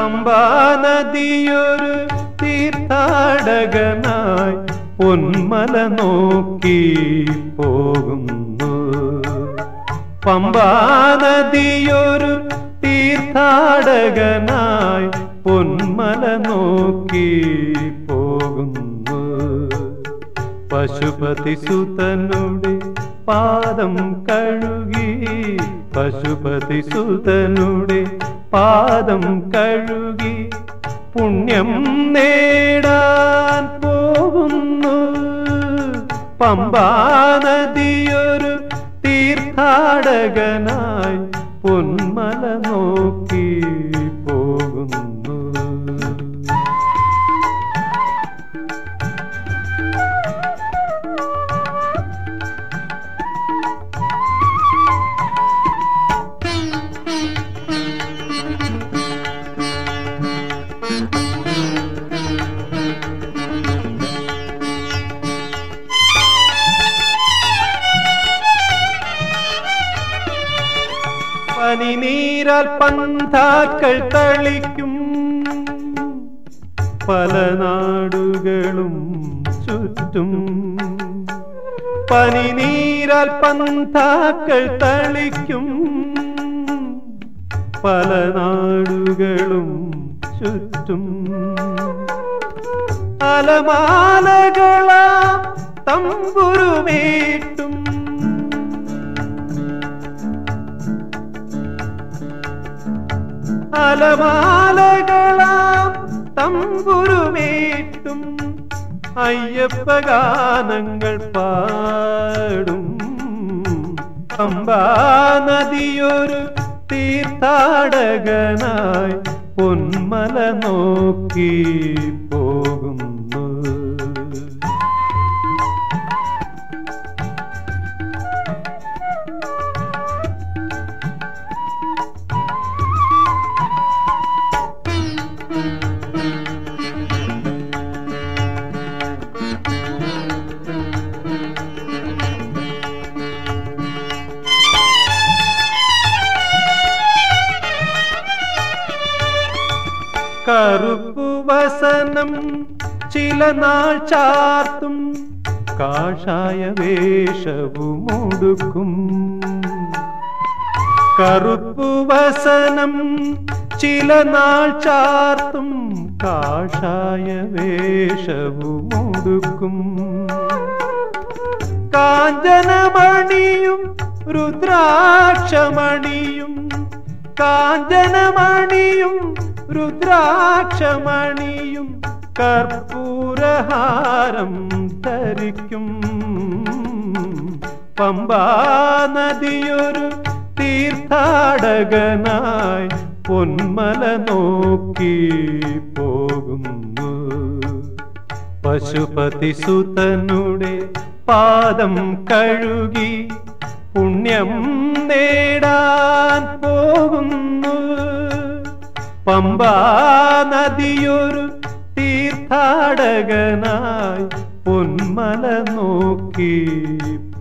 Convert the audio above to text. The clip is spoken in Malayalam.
പമ്പാ നദിയൊരു തീർത്ഥാടകനായി പൊന്മല നോക്കി പോകുന്നു പമ്പാ നദിയൊരു തീർത്ഥാടകനായി പൊന്മല നോക്കി പോകുന്നു പശുപതി സുതനുടെ പാദം കഴുകി പശുപതി സുതനുടെ പാദം കഴുകി പുണ്യം നേടാൻ പോകുന്നു പമ്പാ നദിയൊരു തീർത്ഥാടകനായി പൊന്മല നോക്കി പോകുന്നു പനിനീരാൽ പന്താക്കൾ തളിക്കും പല നാടുകളും ചുറ്റും പനിനീരാൽ പന്താക്കൾ തളിക്കും പല നാടുകളും ചുറ്റും അലമാലകളാ തമ്പുരുമേട്ടും അലമാലകളാം തമ്പുരുമേട്ടും അയ്യപ്പ ഗാനങ്ങൾ പാടും പമ്പാ നദിയൊരു തീർത്ഥാടകനായി പൊന്മല നോക്കി പോകുന്നു കറുപ്പു വസനം ചില നാൾ ചാർത്തും കാഷായ വേഷവുമൊടുക്കും കറുപ്പു വസനം ചില നാൾ ചാർത്തും കാഷായ വേഷവുമൊടുക്കും കാഞ്ചനമണിയും രുദ്രാക്ഷമണിയും കാഞ്ചനമണിയും രുദ്രാക്ഷമണിയും കർപ്പൂരഹാരം ധരിക്കും പമ്പാ നദിയൊരു തീർത്ഥാടകനായി പൊന്മല നോക്കി പോകുന്നു പശുപതി സുതനുടെ പാദം കഴുകി പുണ്യം നേടാൻ പോകുന്നു പമ്പാ നദിയൊരു തീർത്ഥാടകനായി പൊന്മല നോക്കി